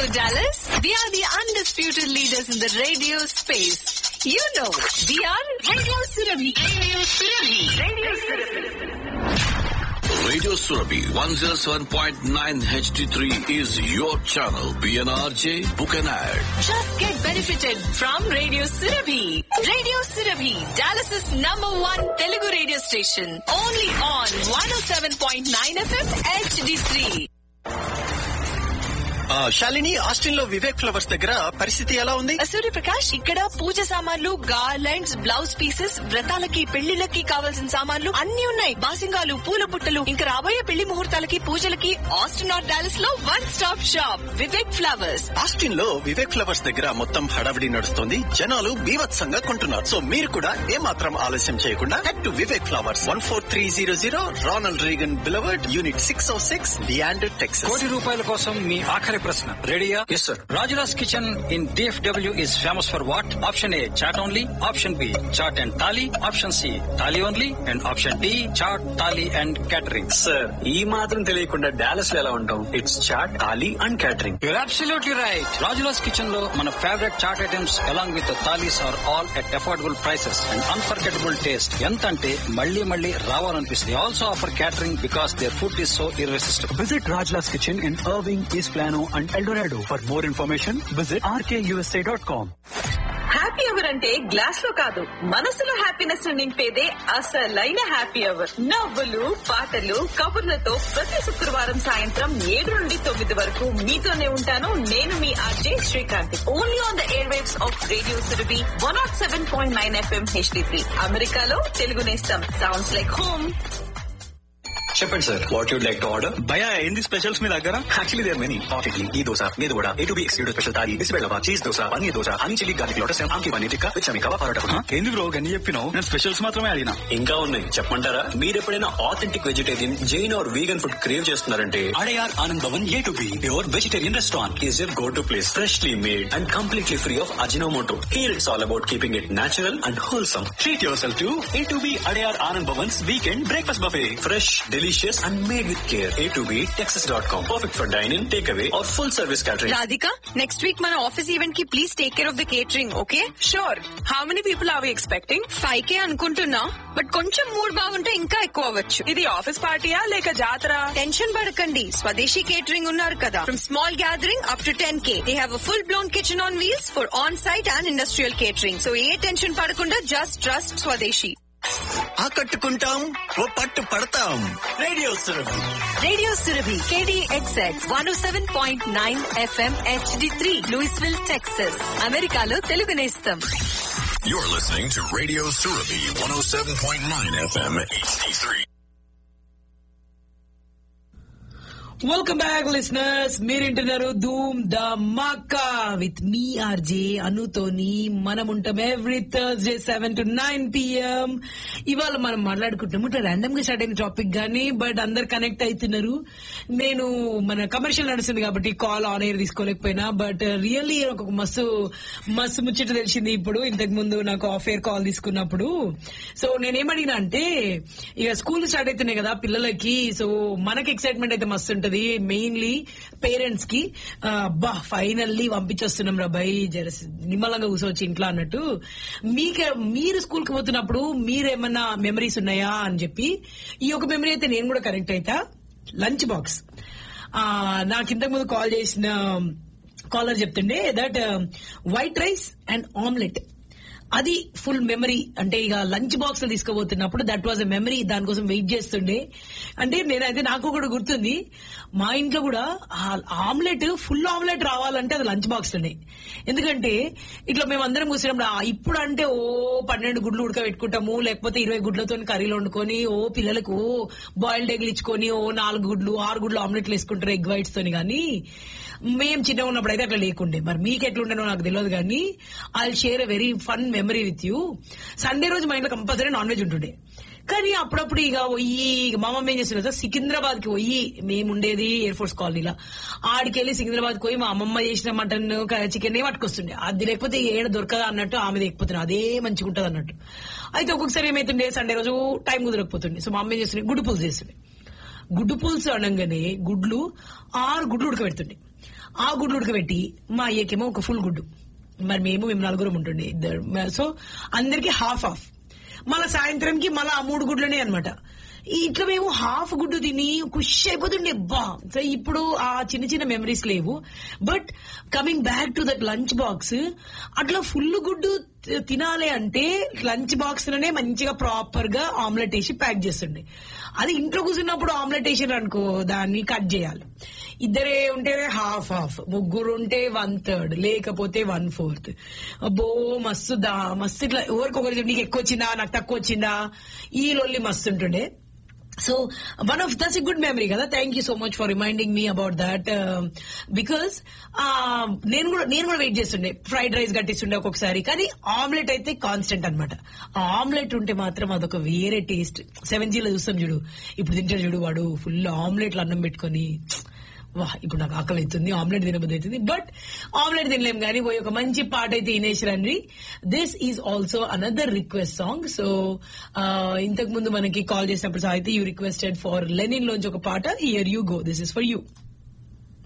Dallas, we are the undisputed leaders in the radio space. You know, we are Radio Surabhi. Radio Surabhi. Radio Surabhi. Radio Surabhi 107.9 HD3 is your channel. PNRJ, book an ad. Just get benefited from Radio Surabhi. Radio Surabhi, Dallas's number one Telugu radio station. Only on 107.9 FM HD3. ఆ, Shalini Austin లో Vivek flowers దగ్గర పరిస్థితి ఎలా ఉంది సూర్యప్రకాష్ ఇక్కడ పూజ సామాన్లు garlands blouse pieces వ్రతాలకి పెళ్లిళ్ళకి కావాల్సిన సామాన్లు అన్ని ఉన్నాయి బాసింగాలు పూల బుట్టలు ఇంకా రాబోయే పెళ్లి ముహూర్తాలకి పూజలకి ఆస్టిన్ ఆర్ డాలస్ లో one stop shop Vivek flowers Austin లో వివేక్ ఫ్లవర్స్ దగ్గర మొత్తం హడావిడి నడుస్తుంది జనాలు బీభత్సంగా కొంటున్నారు సో మీరు కూడా ఏమాత్రం ఆలస్యం చేయకుండా head to Vivek flowers one four three zero zero Ronald Reagan boulevard unit six O six Leander Texas కోటి రూపాయల కోసం మీ ఆఖరి ప్రశ్న రెడీయా yes sir Rajula's kitchen in DFW is famous for what option A chaat only option B chaat and thali option C thali only and option D chaat thali and catering sir ఈ మాత్రం తెలియకుండా డాలస్ లో ఎలా ఉంటాం it's chaat thali and catering you're absolutely right Rajula's kitchen లో మన favourite chaat items along with thalis are all at affordable prices and unforgettable taste ఎంత అంటే మళ్ళీ మళ్ళీ రావాలనిపిస్తుంది also offer catering because their food is so irresistible Visit Rajla's Kitchen in Irving, East Plano, and El Dorado. For more information, visit rkusa.com. Happy hour అంటే glass లో కాదు మనసులో happiness ను నింపేదే అసలైన హ్యాపీ అవర్ నవ్వులు పాటలు కబుర్లతో ప్రతి శుక్రవారం సాయంత్రం ఏడు నుండి తొమ్మిది వరకు మీతోనే ఉంటాను నేను మీ RJ Srikanth only on the airwaves of radio Surabhi one not seven point nine FM HD three అమెరికాలో తెలుగు నేస్తం సౌండ్స్ లైక్ హోమ్ చెప్పండి sir what you'd like to order భయ ఏంది స్పెషల్స్ మీ దగ్గర actually there many hot idli ఈ దోశ మీద కూడా A to B excluded special thali బిస్బెల్లవా cheese dosa paneer dosa honey chilli garlic lotus ఆంకి పన్నీర్ టిక్కా విచ్ అమికవా పరోటా ఎందుకు బ్రో గన్ని చెప్పినావు నేను స్పెషల్స్ మాత్రమే అడిగినా ఇంకా ఉన్నాయి చెప్పమంటారా మీరు ఎప్పుడైనా authentic vegetarian Jain or vegan food crave చేస్తున్నారంటే Adyar Anand Bhavan A to B pure vegetarian restaurant is your go to place freshly made and completely free of ajinomoto here it's all about keeping it natural and wholesome treat yourself to A to B Adyar Anand Bhavan's weekend breakfast buffet fresh delicious and made with care A to B Texas dot com perfect for dyne in take away or full service catering Radhika next week మన office event కి please take care of the catering okay sure how many people are we expecting five K అనుకుంటున్నా but కొంచెం mood బాగుంటే ఇంకా ఎక్కువ అవ్వచ్చు ఇది office పార్టీయా లేక జాతర టెన్షన్ పడకండి స్వదేశీ కేటరింగ్ ఉన్నారు కదా from small gathering up to ten K they have full blown kitchen on wheels for on site and industrial catering so ఏ టెన్షన్ పడకుండా జస్ట్ ట్రస్ట్ స్వదేశీ ఆకట్టుకుంటాం ఓ పట్టు పడతాం radio Surabhi radio Surabhi KDXX one seven point nine FM HD three Louisville Texas అమెరికాలో తెలుగు నేస్తం You're listening to Radio Surabhi 107.9 FM HD3. Welcome back listeners మీరు వింటున్నారు Dhoom Dhamaka with me RJ అనుతోని మనం ఉంటాం every Thursday seven to nine PM ఇవాళ మనం మాట్లాడుకుంటాము ఇట్లా ర్యాండమ్ గా స్టార్ట్ అయిన టాపిక్ గానీ బట్ అందరు కనెక్ట్ అవుతున్నారు నేను మన కమర్షియల్ నడుస్తుంది కాబట్టి కాల్ ఆన్ ఎయిర్ తీసుకోలేకపోయినా బట్ రియల్లీ ఒక మస్తు మస్తు ముచ్చట తెలిసింది ఇప్పుడు ఇంతకు ముందు నాకు ఆఫ్ ఎయిర్ కాల్ తీసుకున్నప్పుడు సో నేనేమడిగినా అంటే ఇక స్కూల్ స్టార్ట్ అవుతున్నాయి కదా పిల్లలకి సో మనకి ఎక్సైట్మెంట్ అయితే మస్తు ఉంటది మెయిన్లీ పేరెంట్స్ కి ఆ, అబ్బా ఫైనల్లీ పంపించొస్తున్నాం రా బై జర నిమ్మలంగా కూర్చోవచ్చు ఇంట్లో అన్నట్టు మీకే మీరు స్కూల్ కి పోతున్నప్పుడు మీరేమన్నా మెమరీస్ ఉన్నాయా అని చెప్పి ఈ ఒక మెమరీ అయితే నేను కూడా కరెక్ట్ అయితా లంచ్ బాక్స్ నాకు ఇంతకు ముందు కాల్ చేసిన కాలర్ చెప్తుండే that white rice and omelette అది ఫుల్ మెమరీ అంటే ఇక లంచ్ బాక్స్ లో తీసుకుపోతున్నప్పుడు దట్ వాజ్ ఎ మెమరీ దానికోసం వెయిట్ చేస్తుండే అంటే నేనైతే నాకు కూడా గుర్తుంది మా ఇంట్లో కూడా ఆమ్లెట్ ఫుల్ ఆమ్లెట్ రావాలంటే అది లంచ్ బాక్స్ లోనే ఎందుకంటే ఇట్లా మేము అందరం కూర్చున్నప్పుడు ఆ, ఇప్పుడు అంటే ఓ పన్నెండు గుడ్లు ఉడకబెట్టుకుంటాము లేకపోతే ఇరవై గుడ్లతో కర్రీలు వండుకొని ఓ పిల్లలకు ఓ బాయిల్డ్ ఎగ్లు ఇచ్చుకొని ఓ నాలుగు గుడ్లు ఆరు గుడ్లు ఆమ్లెట్లు వేసుకుంటారు ఎగ్ వైట్స్ తోని కానీ మేము చిన్నగా ఉన్నప్పుడు అయితే అట్లా లేకుండే మరి మీకు ఎట్లుండేనో నాకు తెలియదు కానీ I share a very fun memory with you Sunday రోజు మా ఇంట్లో కంపల్సరీ నాన్ వెజ్ ఉంటుండే కానీ అప్పుడప్పుడు ఇక పోయి ఇక మా మమ్మీ ఏం చేస్తున్నారు సార్ సికింద్రాబాద్ కి పోయి మేము ఉండేది ఎయిర్ ఫోర్స్ కాలనీలో ఆడికి వెళ్ళి సికింద్రాబాద్ పోయి మా అమ్మమ్మ చేసిన మటన్ చికెన్ పట్టుకొస్తుండే అది లేకపోతే ఏడ దొరకదా అన్నట్టు ఆమె లేకపోతున్నా అదే మంచిగా ఉంటది అన్నట్టు అయితే ఒక్కొక్కసారి ఏమైతుండే సండే రోజు టైం కుదరకపోతుండే సో మా అమ్మ ఏం చేస్తుండే గుడ్డు పులుసు చేస్తుండే గుడ్డు పులుసు అనగానే గుడ్లు ఆరు గుడ్లు ఉడకబెడుతుండే ఆ గుడ్లు ఉడకబెట్టి మా అయ్యకేమో ఒక ఫుల్ గుడ్డు మరి మేము మేము నలుగురం ఉంటుండే ఇద్దరు సో అందరికి హాఫ్ హాఫ్ మళ్ళా సాయంత్రంకి మళ్ళా ఆ మూడు గుడ్లనే అనమాట ఇట్లా మేము హాఫ్ గుడ్డు తిని ఖుషి అయిపోతుండే బా సో ఇప్పుడు ఆ చిన్న చిన్న మెమరీస్ లేవు but coming back to that lunch box అట్లా ఫుల్ గుడ్డు తి- తినాలి అంటే లంచ్ బాక్స్ లోనే మంచిగా ప్రాపర్ గా ఆమ్లెట్ వేసి ప్యాక్ చేస్తుండే అది ఇంట్లో కూర్చున్నప్పుడు ఆమ్లెట్ వేసారు అనుకో దాన్ని కట్ చేయాలి ఇద్దరే ఉంటే హాఫ్ హాఫ్ ముగ్గురు ఉంటే వన్ థర్డ్ లేకపోతే వన్ ఫోర్త్ అబ్బో మస్తు దా మస్తు ఇట్లా ఎవరికొకరు నీకు ఎక్కువ వచ్చిందా నాకు తక్కువ వచ్చిందా ఈ లొల్లి మస్తు ఉంటుండే so one of that's a good memory కదా thank you so much for reminding me about that because నేను కూడా నేను కూడా వెయిట్ చేస్తుండే ఫ్రైడ్ రైస్ కట్టిస్తుండే ఒక్కొక్కసారి కానీ ఆమ్లెట్ అయితే కాన్స్టెంట్ అనమాట ఆమ్లెట్ ఉంటే మాత్రం అదొక వేరే టేస్ట్ సెవెన్ జీలో చూస్తాం చూడు ఇప్పుడు తింటాడు చూడు వాడు ఫుల్ ఆమ్లెట్లు అన్నం పెట్టుకొని వా ఇప్పుడు నాకు ఆకలి అవుతుంది ఆమ్లెట్ తినబుద్ధి అవుతుంది బట్ ఆమ్లెట్ తినలేం కానీ పోయి ఒక మంచి పాట అయితే తినేసిరండి this is also another request song so ఇంతకు ముందు మనకి కాల్ చేసినప్పుడు అయితే యూ రిక్వెస్టెడ్ ఫర్ లెనిన్ లోంచి ఒక పాట here you go this is for you